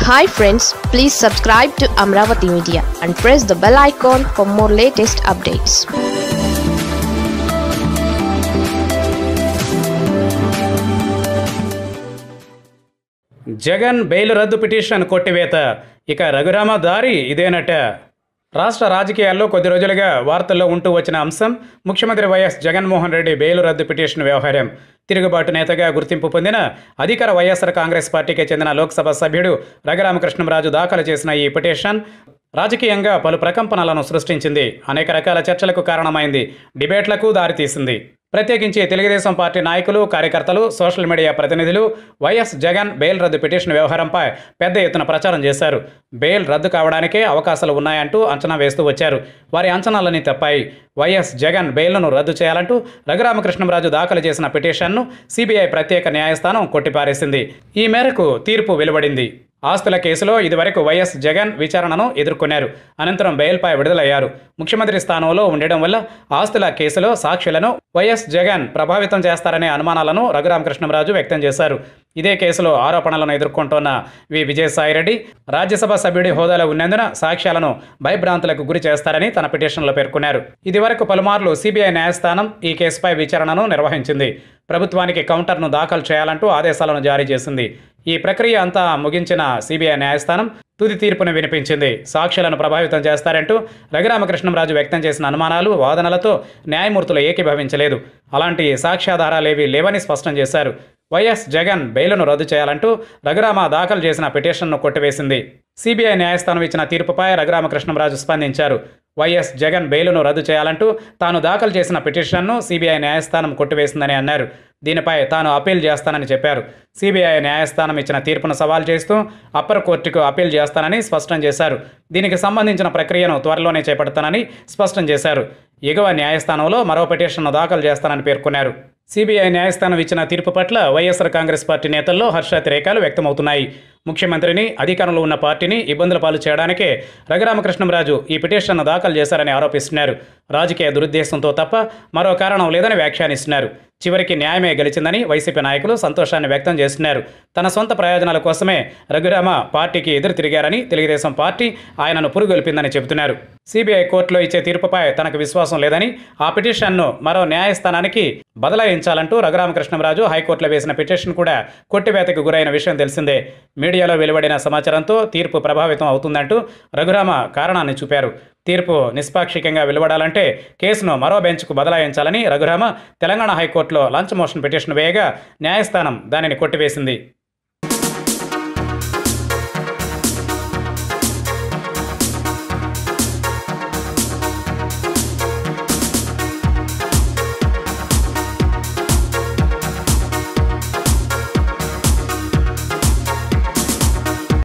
hi friends please subscribe to Amaravati media and press the bell icon for more latest updates Jagan bail రద్దు petition కొట్టివేత ఇక రఘురామ దారి ఇదేనట రాష్ట్ర రాజకీయాల్లో కొద్ది రోజులుగా వార్తల్లో ఉంటూ వచ్చిన అంశం ముఖ్యమంత్రి వైఎస్ జగన్మోహన్ రెడ్డి బెయిల్ రద్దు పిటిషన్ వ్యవహారం తిరుగుబాటు నేతగా గుర్తింపు పొందిన అధికార వైఎస్ఆర్ కాంగ్రెస్ పార్టీకి చెందిన లోక్సభ సభ్యుడు రఘురామకృష్ణంరాజు దాఖలు చేసిన ఈ పిటిషన్ రాజకీయంగా పలు ప్రకంపనలను సృష్టించింది అనేక రకాల చర్చలకు కారణమైంది డిబేట్లకు దారితీసింది ప్రత్యేకించి తెలుగుదేశం పార్టీ నాయకులు కార్యకర్తలు సోషల్ మీడియా ప్రతినిధులు వైఎస్ జగన్ బెయిల్ రద్దు పిటిషన్ వ్యవహారంపై పెద్ద ఎత్తున ప్రచారం చేశారు బెయిల్ రద్దు కావడానికే అవకాశాలు ఉన్నాయంటూ అంచనా వేస్తూ వచ్చారు వారి అంచనాలన్నీ తప్పాయి వైఎస్ జగన్ బెయిల్ను రద్దు చేయాలంటూ రఘురామకృష్ణంరాజు దాఖలు చేసిన పిటిషన్ను సిబిఐ ప్రత్యేక న్యాయస్థానం కొట్టిపారేసింది ఈ మేరకు తీర్పు వెలువడింది ఆస్తుల కేసులో ఇదివరకు వైఎస్ జగన్ విచారణను ఎదుర్కొన్నారు అనంతరం బెయిల్పై విడుదలయ్యారు ముఖ్యమంత్రి స్థానంలో ఉండడం వల్ల ఆస్తుల కేసులో సాక్షులను వైఎస్ జగన్ ప్రభావితం చేస్తారనే అనుమానాలను రఘురామకృష్ణంరాజు వ్యక్తం చేశారు ఇదే కేసులో ఆరోపణలను ఎదుర్కొంటోన్న వి విజయసాయిరెడ్డి రాజ్యసభ సభ్యుడి హోదాలో ఉన్నందున సాక్ష్యాలను భయభ్రాంతులకు గురి చేస్తారని తన పిటిషన్లో పేర్కొన్నారు ఇదివరకు పలుమార్లు సిబిఐ న్యాయస్థానం ఈ కేసుపై విచారణను నిర్వహించింది ప్రభుత్వానికి కౌంటర్ను దాఖలు చేయాలంటూ ఆదేశాలను జారీ చేసింది ఈ ప్రక్రియ అంతా ముగించిన సిబిఐ న్యాయస్థానం తుది తీర్పును వినిపించింది సాక్ష్యాలను ప్రభావితం చేస్తారంటూ రఘురామకృష్ణంరాజు వ్యక్తం చేసిన అనుమానాలు వాదనలతో న్యాయమూర్తులు ఏకీభవించలేదు అలాంటి సాక్ష్యాధారాలేవీ లేవని స్పష్టం చేశారు వైఎస్ జగన్ బెయిల్ను రద్దు చేయాలంటూ రఘురామ దాఖలు చేసిన పిటిషన్ను కొట్టివేసింది సిబిఐ న్యాయస్థానం ఇచ్చిన తీర్పుపై రఘురామకృష్ణంరాజు స్పందించారు వైఎస్ జగన్ బెయిలును రద్దు చేయాలంటూ తాను దాఖలు చేసిన పిటిషన్ను సిబిఐ న్యాయస్థానం కొట్టివేసిందని అన్నారు దీనిపై తాను అప్పీల్ చేస్తానని చెప్పారు సిబిఐ న్యాయస్థానం ఇచ్చిన తీర్పును సవాల్ చేస్తూ అప్పర్ కోర్టుకు అప్పీల్ చేస్తానని స్పష్టం చేశారు దీనికి సంబంధించిన ప్రక్రియను త్వరలోనే చేపడతానని స్పష్టం చేశారు ఎగువ న్యాయస్థానంలో మరో పిటిషన్ను దాఖలు చేస్తానని పేర్కొన్నారు సిబిఐ న్యాయస్థానం ఇచ్చిన తీర్పు పట్ల వైఎస్ఆర్ కాంగ్రెస్ పార్టీ నేతల్లో హర్షాతిరేకాలు వ్యక్తమవుతున్నాయి ముఖ్యమంత్రిని అధికారంలో ఉన్న పార్టీని ఇబ్బందుల పాలు చేయడానికే రఘురామకృష్ణంరాజు ఈ పిటిషన్ను దాఖలు చేశారని ఆరోపిస్తున్నారు రాజకీయ దురుద్దేశంతో తప్ప మరో కారణం లేదని వ్యాఖ్యానిస్తున్నారు చివరికి న్యాయమే గెలిచిందని వైసీపీ నాయకులు సంతోషాన్ని వ్యక్తం చేస్తున్నారు తన సొంత ప్రయోజనాల కోసమే రఘురామ పార్టీకి ఎదురు తిరిగారని తెలుగుదేశం పార్టీ ఆయనను పురుగొల్పిందని చెబుతున్నారు సిబిఐ కోర్టులో ఇచ్చే తీర్పుపై తనకు విశ్వాసం లేదని ఆ పిటిషన్ను మరో న్యాయస్థానానికి బదలాయించాలంటూ రఘురామకృష్ణంరాజు హైకోర్టులో వేసిన పిటిషన్ కూడా కొట్టివేతకు గురైన విషయం తెలిసిందే మీడియాలో వెలువడిన సమాచారంతో తీర్పు ప్రభావితం అవుతుందంటూ రఘురామ కారణాన్ని చూపారు తీర్పు నిష్పాక్షికంగా వెలువడాలంటే కేసును మరో బెంచ్కు బదలాయించాలని రఘురామ తెలంగాణ హైకోర్టులో లంచ్ మోషన్ పిటిషన్ వేయగా న్యాయస్థానం దానిని కొట్టివేసింది